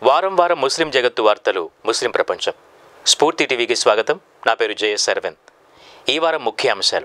వారం వారం ముస్లిం జగత్తు వార్తలు ముస్లిం ప్రపంచం స్ఫూర్తి టీవీకి స్వాగతం నా పేరు జేఎస్ అరవింద్ ఈ వారం ముఖ్య అంశాలు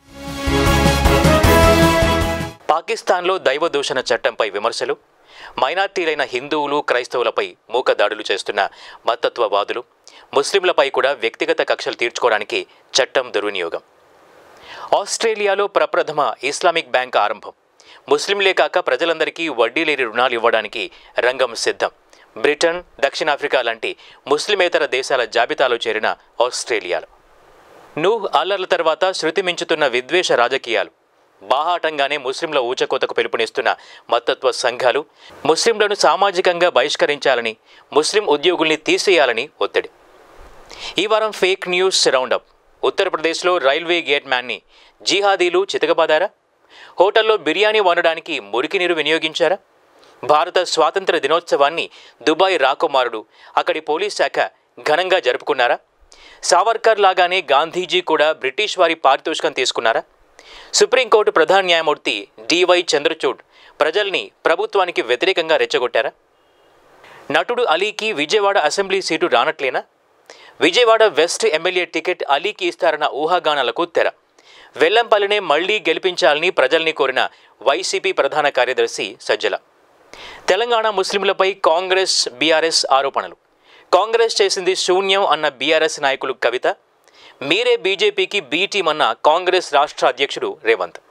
పాకిస్తాన్లో దైవ దూషణ చట్టంపై విమర్శలు మైనార్టీలైన హిందువులు క్రైస్తవులపై మూక దాడులు చేస్తున్న మతత్వవాదులు ముస్లింలపై కూడా వ్యక్తిగత కక్షలు తీర్చుకోవడానికి చట్టం దుర్వినియోగం ఆస్ట్రేలియాలో ప్రప్రథమ ఇస్లామిక్ బ్యాంక్ ఆరంభం ముస్లింలే కాక ప్రజలందరికీ వడ్డీ లేని రుణాలు ఇవ్వడానికి రంగం సిద్ధం బ్రిటన్ దక్షిణాఫ్రికా లాంటి ముస్లిమేతర దేశాల జాబితాలో చేరిన ఆస్ట్రేలియాలో నూహ్ అల్లర్ల తర్వాత శృతి మించుతున్న విద్వేష రాజకీయాలు బాహాటంగానే ముస్లింల ఊచకోతకు పిలుపునిస్తున్న మతత్వ సంఘాలు ముస్లింలను సామాజికంగా బహిష్కరించాలని ముస్లిం ఉద్యోగుల్ని తీసేయాలని ఒత్తిడి ఈ వారం ఫేక్ న్యూస్ రౌండప్ ఉత్తరప్రదేశ్లో రైల్వే గేట్ మ్యాన్ని జిహాదీలు చితకబాదారా హోటల్లో బిర్యానీ వండడానికి మురికి నీరు వినియోగించారా భారత స్వాతంత్ర దినోత్సవాన్ని దుబాయ్ రాకుమారుడు అక్కడి పోలీస్ శాఖ ఘనంగా జరుపుకున్నారా సావర్కర్ లాగానే గాంధీజీ కూడా బ్రిటిష్ వారి పారితోషికం తీసుకున్నారా సుప్రీంకోర్టు ప్రధాన న్యాయమూర్తి డివై చంద్రచూడ్ ప్రజల్ని ప్రభుత్వానికి వ్యతిరేకంగా రెచ్చగొట్టారా నటుడు అలీకి విజయవాడ అసెంబ్లీ సీటు రానట్లేనా విజయవాడ వెస్ట్ ఎమ్మెల్యే టికెట్ అలీకి ఇస్తారన్న ఊహాగానాలకు తెర వెల్లంపల్లినే మళ్లీ గెలిపించాలని ప్రజల్ని కోరిన వైసీపీ ప్రధాన కార్యదర్శి సజ్జల తెలంగాణ ముస్లింలపై కాంగ్రెస్ బీఆర్ఎస్ ఆరోపణలు కాంగ్రెస్ చేసింది శూన్యం అన్న బీఆర్ఎస్ నాయకులు కవిత మీరే బీజేపీకి బీ టీం అన్న కాంగ్రెస్ రాష్ట్ర అధ్యక్షుడు రేవంత్